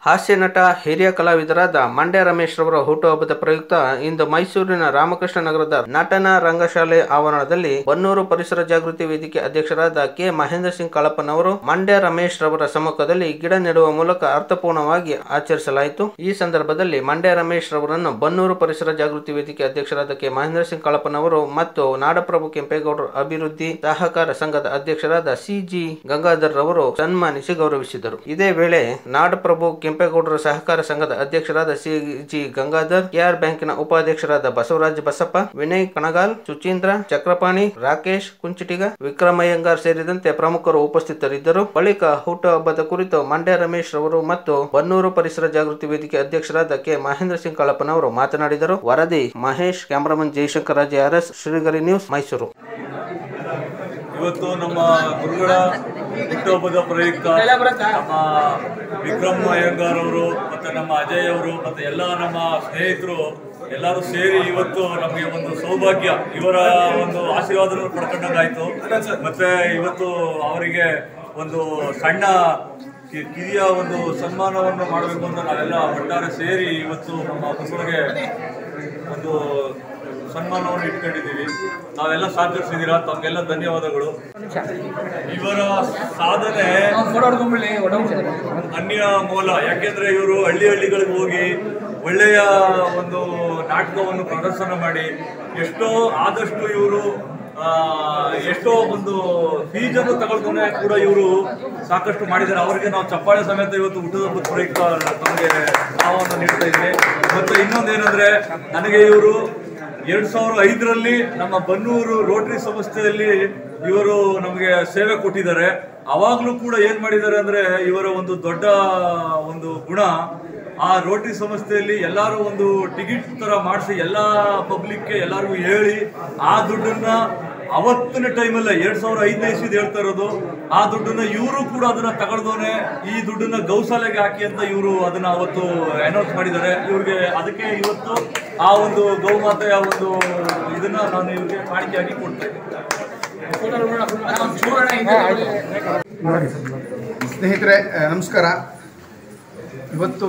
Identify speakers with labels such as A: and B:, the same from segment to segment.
A: ಹಾಸ್ಯ ನಟ ಹಿರಿಯ ಕಲಾವಿದರಾದ ಮಂಡ್ಯ ರಮೇಶ್ ರವರ ಹುಟ್ಟುಹಬ್ಬದ ಪ್ರಯುಕ್ತ ಇಂದು ಮೈಸೂರಿನ ರಾಮಕೃಷ್ಣ ನಗರದ ನಟನ ರಂಗಶಾಲೆ ಆವರಣದಲ್ಲಿ ಬನ್ನೂರು ಪರಿಸರ ಜಾಗೃತಿ ವೇದಿಕೆ ಅಧ್ಯಕ್ಷರಾದ ಕೆ ಮಹೇಂದ್ರ ಸಿಂಗ್ ಕಳಪ್ಪನವರು ಮಂಡ್ಯ ರಮೇಶ್ ರವರ ಸಮ್ಮುಖದಲ್ಲಿ ಗಿಡ ನೆಡುವ ಮೂಲಕ ಅರ್ಥಪೂರ್ಣವಾಗಿ ಆಚರಿಸಲಾಯಿತು ಈ ಸಂದರ್ಭದಲ್ಲಿ ಮಂಡ್ಯ ರಮೇಶ್ ರವರನ್ನು ಬನ್ನೂರು ಪರಿಸರ ಜಾಗೃತಿ ವೇದಿಕೆ ಅಧ್ಯಕ್ಷರಾದ ಕೆ ಮಹೇಂದ್ರ ಸಿಂಗ್ ಕಳಪ್ಪನವರು ಮತ್ತು ನಾಡಪ್ರಭು ಕೆಂಪೇಗೌಡರ ಅಭಿವೃದ್ಧಿ ಸಹಕಾರ ಸಂಘದ ಅಧ್ಯಕ್ಷರಾದ ಸಿಜಿ ಗಂಗಾಧರ್ ರವರು ಸನ್ಮಾನಿಸಿ ಗೌರವಿಸಿದರು ಇದೇ ವೇಳೆ ನಾಡಪ್ರಭು ಕೆಂಪೇಗೌಡರ ಸಹಕಾರ ಸಂಘದ ಅಧ್ಯಕ್ಷರಾದ ಸಿಜಿ ಗಂಗಾಧರ್ ಕೆಆರ್ ಬ್ಯಾಂಕಿನ ಉಪಾಧ್ಯಕ್ಷರಾದ ಬಸವರಾಜ ಬಸಪ್ಪ ವಿನಯ್ ಕಣಗಾಲ್ ಸುಚೀಂದ್ರ ಚಕ್ರಪಾಣಿ ರಾಕೇಶ್ ಕುಂಚಿಟಿಗ ವಿಕ್ರಮಯ್ಯಂಗಾರ್ ಸೇರಿದಂತೆ ಪ್ರಮುಖರು ಉಪಸ್ಥಿತರಿದ್ದರು ಬಳಿಕ ಹುಟ್ಟುಹಬ್ಬದ ಕುರಿತು ಮಂಡ್ಯ ರಮೇಶ್ ರವರು ಮತ್ತು ಬನ್ನೂರು ಪರಿಸರ ಜಾಗೃತಿ ವೇದಿಕೆ ಅಧ್ಯಕ್ಷರಾದ ಕೆ ಮಹೇಂದ್ರ ಸಿಂಗ್ ಕಳಪ್ಪನವರು ಮಾತನಾಡಿದರು ವರದಿ Mahesh cameraman Jayashankar Raje R S ಶ್ರೀಗರಿ ನ್ಯೂಸ್ ಮೈಸೂರು
B: ಇವತ್ತು ನಮ್ಮ ಗುರುಗಳ ಹುಟ್ಟುಹಬ್ಬದ ಪ್ರಯುಕ್ತ ನಮ್ಮ ವಿಕ್ರಮ್ ಅಯ್ಯಂಗಾರ್ ಅವರು ಮತ್ತು ನಮ್ಮ ಅಜಯ್ ಅವರು ಮತ್ತು ಎಲ್ಲ ನಮ್ಮ ಸ್ನೇಹಿತರು ಎಲ್ಲರೂ ಸೇರಿ ಇವತ್ತು ನಮಗೆ ಒಂದು ಸೌಭಾಗ್ಯ ಇವರ ಒಂದು ಆಶೀರ್ವಾದ ಪಡ್ಕೊಂಡಂಗಾಯ್ತು ಮತ್ತೆ ಇವತ್ತು ಅವರಿಗೆ ಒಂದು ಸಣ್ಣ ಕಿ- ಕಿರಿಯ ಒಂದು ಸನ್ಮಾನವನ್ನು ಮಾಡಬೇಕು ಅಂತ ನಾವೆಲ್ಲ ಒಟ್ಟಾರೆ ಸೇರಿ ಇವತ್ತು ನಮ್ಮ ಬಸವನಿಗೆ ಒಂದು ಸನ್ಮಾನವನ್ನು ಇಟ್ಕೊಂಡಿದ್ದೀವಿ ತಾವೆಲ್ಲ ಸಹಕರಿಸಿದ್ದೀರಾ ತಮಗೆಲ್ಲ ಧನ್ಯವಾದಗಳು ಇವರ ಸಾಧನೆ ಅನ್ಯ ಮೂಲ ಯಾಕೆಂದ್ರೆ ಇವರು ಹಳ್ಳಿ ಹಳ್ಳಿಗಳಿಗೆ ಹೋಗಿ ಒಳ್ಳೆಯ ಒಂದು ನಾಟಕವನ್ನು ಪ್ರದರ್ಶನ ಮಾಡಿ ಎಷ್ಟೋ ಆದಷ್ಟು ಇವರು ಎಷ್ಟೋ ಒಂದು ಫೀಸನ್ನು ತಗೊಳ್ಕೊಂಡೆ ಕೂಡ ಇವರು ಸಾಕಷ್ಟು ಮಾಡಿದ್ದಾರೆ ಅವರಿಗೆ ನಾವು ಚಪ್ಪಾಳೆ ಸಮೇತ ಇವತ್ತು ಹುಟ್ಟುಹಬ್ಬದ ಪ್ರಯುಕ್ತ ನಮಗೆ ಭಾವವನ್ನು ನೀಡ್ತಾ ಇದ್ದೀನಿ ಮತ್ತು ಇನ್ನೊಂದೇನೆಂದ್ರೆ ನನಗೆ ಇವರು ಎರಡ್ ಸಾವಿರದ ಐದರಲ್ಲಿ ನಮ್ಮ ಬನ್ನೂರು ರೋಟರಿ ಸಂಸ್ಥೆಯಲ್ಲಿ ಇವರು ನಮಗೆ ಸೇವೆ ಕೊಟ್ಟಿದ್ದಾರೆ ಅವಾಗಲೂ ಕೂಡ ಏನ್ ಮಾಡಿದ್ದಾರೆ ಅಂದ್ರೆ ಇವರ ಒಂದು ದೊಡ್ಡ ಒಂದು ಗುಣ ಆ ರೋಟರಿ ಸಂಸ್ಥೆಯಲ್ಲಿ ಎಲ್ಲರೂ ಒಂದು ಟಿಕೆಟ್ ತರ ಮಾಡಿಸಿ ಎಲ್ಲಾ ಪಬ್ಲಿಕ್ಗೆ ಎಲ್ಲರಿಗೂ ಹೇಳಿ ಆ ದುಡ್ಡನ್ನ ಅವತ್ತಿನ ಟೈಮಲ್ಲ ಎರಡ್ ಸಾವಿರದ ಐದನೇ ಇಸ್ವಿದ್ ಹೇಳ್ತಾ ಇರೋದು ಆ ದುಡ್ಡನ್ನ ಇವರು ಕೂಡ ಅದನ್ನ ತಗೊಳ್ದೋನೆ ಈ ದುಡ್ಡನ್ನ ಗೌಶಾಲೆಗೆ ಹಾಕಿ ಅಂತ ಇವರು ಅದನ್ನ ಅವತ್ತು ಅನೌನ್ಸ್ ಮಾಡಿದ್ದಾರೆ ಇವ್ರಿಗೆ ಅದಕ್ಕೆ ಇವತ್ತು ಆ ಒಂದು ಗೌಮಾತೆಯ ಒಂದು ಇದನ್ನ ನಾನು ಇವ್ರಿಗೆ ಕಾಣಿಕೆಯಾಗಿ ಕೊಡ್ತಾ
C: ಸ್ನೇಹಿತರೆ ಆ, ನಮಸ್ಕಾರ ಇವತ್ತು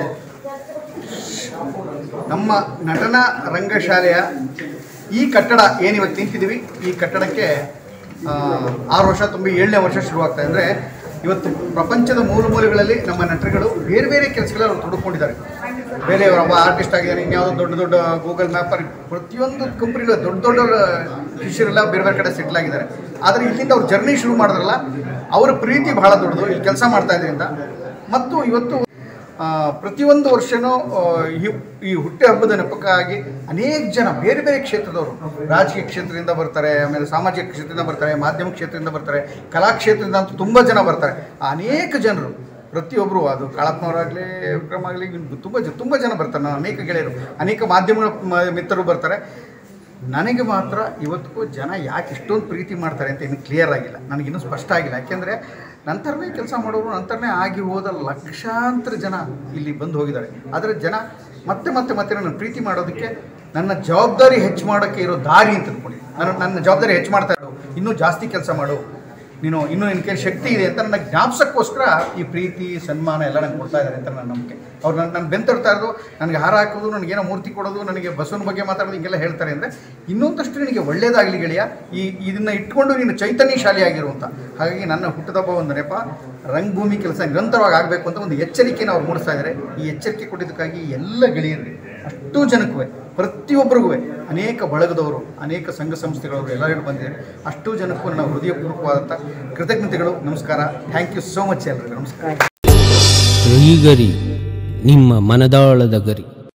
C: ನಮ್ಮ ನಟನ ರಂಗಶಾಲೆಯ ಈ ಕಟ್ಟಡ ಏನು ಇವತ್ತು ನಿಂತಿದ್ದೀವಿ ಈ ಕಟ್ಟಡಕ್ಕೆ ಆ, ಆರು ವರ್ಷ ತುಂಬಿ ಏಳನೇ ವರ್ಷ ಶುರುವಾಗ್ತಾ ಅಂದರೆ ಇವತ್ತು ಪ್ರಪಂಚದ ಮೂಲ ಮೂಲೆಗಳಲ್ಲಿ ನಮ್ಮ ನಟರುಗಳು ಬೇರೆ ಬೇರೆ ಕೆಲಸಗಳಲ್ಲಿ ಅವ್ರು ತೊಡಕೊಂಡಿದ್ದಾರೆ ಬೇರೆ ಒಬ್ಬ ಆರ್ಟಿಸ್ಟ್ ಆಗಿದ್ದಾರೆ ಇನ್ಯಾವುದೋ ದೊಡ್ಡ ದೊಡ್ಡ ಗೂಗಲ್ ಮ್ಯಾಪರ್ ಪ್ರತಿಯೊಂದು ಕಂಪ್ನಿಗಳು ದೊಡ್ಡ ದೊಡ್ಡ ಶಿಷ್ಯರೆಲ್ಲ ಬೇರೆ ಬೇರೆ ಕಡೆ ಸೆಟ್ಲ್ ಆಗಿದ್ದಾರೆ ಆದರೆ ಇಲ್ಲಿಂದ ಅವ್ರು ಜರ್ನಿ ಶುರು ಮಾಡಿದ್ರಲ್ಲ ಅವರ ಪ್ರೀತಿ ಬಹಳ ದೊಡ್ಡದು ಇಲ್ಲಿ ಕೆಲಸ ಮಾಡ್ತಾ ಇದರಿಂದ ಮತ್ತು ಇವತ್ತು ಆ, ಪ್ರತಿಯೊಂದು ವರ್ಷವೂ ಆ, ಈ- ಈ ಹುಟ್ಟೆ ಹಬ್ಬದ ನೆಪಕ್ಕಾಗಿ ಅನೇಕ ಜನ ಬೇರೆ ಬೇರೆ ಕ್ಷೇತ್ರದವರು ರಾಜಕೀಯ ಕ್ಷೇತ್ರದಿಂದ ಬರ್ತಾರೆ ಆಮೇಲೆ ಸಾಮಾಜಿಕ ಕ್ಷೇತ್ರದಿಂದ ಬರ್ತಾರೆ ಮಾಧ್ಯಮ ಕ್ಷೇತ್ರದಿಂದ ಬರ್ತಾರೆ ಕಲಾ ಕ್ಷೇತ್ರದಿಂದ ಅಂತೂ ತುಂಬ ಜನ ಬರ್ತಾರೆ ಆ ಅನೇಕ ಜನರು ಪ್ರತಿಯೊಬ್ಬರು ಅದು ಕಾಳಪ್ಪನವರಾಗಲಿ ವಿಕ್ರಮ್ ಆಗಲಿ ತುಂಬ ಜ ತುಂಬ ಜನ ಬರ್ತಾರೆ ನಾನು ಅನೇಕ ಗೆಳೆಯರು ಅನೇಕ ಮಾಧ್ಯಮಗಳ ಮ- ಮಿತ್ರರು ಬರ್ತಾರೆ ನನಗೆ ಮಾತ್ರ ಇವತ್ತಿಗೂ ಜನ ಯಾಕೆ ಇಷ್ಟೊಂದು ಪ್ರೀತಿ ಮಾಡ್ತಾರೆ ಅಂತ ಇನ್ನು ಕ್ಲಿಯರ್ ಆಗಿಲ್ಲ ನನಗಿನ್ನೂ ಸ್ಪಷ್ಟ ಆಗಿಲ್ಲ ಯಾಕೆಂದರೆ ನಂತರನೇ ಕೆಲಸ ಮಾಡೋರು ನಂತರನೇ ಆಗಿ ಹೋದ ಲಕ್ಷಾಂತರ ಜನ ಇಲ್ಲಿ ಬಂದು ಹೋಗಿದ್ದಾರೆ ಆದರೆ ಜನ ಮತ್ತೆ ಮತ್ತೆ ಮತ್ತೆ ನನ್ನ ಪ್ರೀತಿ ಮಾಡೋದಕ್ಕೆ ನನ್ನ ಜವಾಬ್ದಾರಿ ಹೆಚ್ಚು ಮಾಡೋಕ್ಕೆ ಇರೋ ದಾರಿ ಅಂತ ಅಂದ್ಕೊಂಡು ನನ್ನ ನನ್ನ ಜವಾಬ್ದಾರಿ ಹೆಚ್ಚು ಮಾಡ್ತಾ ಇರೋದು ಇನ್ನೂ ಜಾಸ್ತಿ ಕೆಲಸ ಮಾಡು ನೀನು ಇನ್ನೂ ನಿನ್ನ ಕೈ ಶಕ್ತಿ ಇದೆ ಅಂತ ನನ್ನ ಜ್ಞಾಪಸಕ್ಕೋಸ್ಕರ ಈ ಪ್ರೀತಿ ಸನ್ಮಾನ ಎಲ್ಲ ನನಗೆ ಕೊಡ್ತಾ ಇದ್ದಾರೆ ಅಂತ ನನ್ನ ನಂಬಿಕೆ ಅವ್ರು ನನ್ನ ನನ್ನ ಬೆಂತಡ್ತಾ ಇರೋದು ನನಗೆ ಹಾರ ಹಾಕೋದು ನನಗೇನೋ ಮೂರ್ತಿ ಕೊಡೋದು ನನಗೆ ಬಸವನ ಬಗ್ಗೆ ಮಾತಾಡೋದು ಹಿಂಗೆಲ್ಲ ಹೇಳ್ತಾರೆ ಅಂದರೆ ಇನ್ನೊಂದಷ್ಟು ನಿನಗೆ ಒಳ್ಳೇದಾಗಲಿ ಗೆಳೆಯ ಈ ಇದನ್ನು ಇಟ್ಕೊಂಡು ನೀನು ಚೈತನ್ಯಶಾಲಿಯಾಗಿರುವಂಥ ಹಾಗಾಗಿ ನನ್ನ ಹುಟ್ಟದಬ್ಬ ಒಂದು ನೆಪ ರಂಗಭೂಮಿ ಕೆಲಸ ನಿರಂತರವಾಗಿ ಆಗಬೇಕು ಅಂತ ಒಂದು ಎಚ್ಚರಿಕೆಯನ್ನು ಅವ್ರು ಮೂಡಿಸ್ತಾ ಇದ್ದಾರೆ ಈ ಎಚ್ಚರಿಕೆ ಕೊಟ್ಟಿದ್ದಕ್ಕಾಗಿ ಎಲ್ಲ ಗೆಳೆಯರಿಗೆ ಅಷ್ಟು ಜನಕ್ಕೂ ಪ್ರತಿಯೊಬ್ಬರಿಗೂ ಅನೇಕ ಬಳಗದವರು ಅನೇಕ ಸಂಘ ಸಂಸ್ಥೆಗಳವರು ಎಲ್ಲರಿಗೂ ಬಂದಿದ್ದಾರೆ ಅಷ್ಟು ಜನಕ್ಕೂ ನನ್ನ ಹೃದಯಪೂರ್ವಕವಾದಂಥ ಕೃತಜ್ಞತೆಗಳು ನಮಸ್ಕಾರ ಥ್ಯಾಂಕ್ ಯು ಸೋ ಮಚ್ ಎಲ್ರಿಗೂ ನಮಸ್ಕಾರ
D: ಶ್ರೀಗರಿ ನಿಮ್ಮ ಮನದಾಳದ ಗರಿ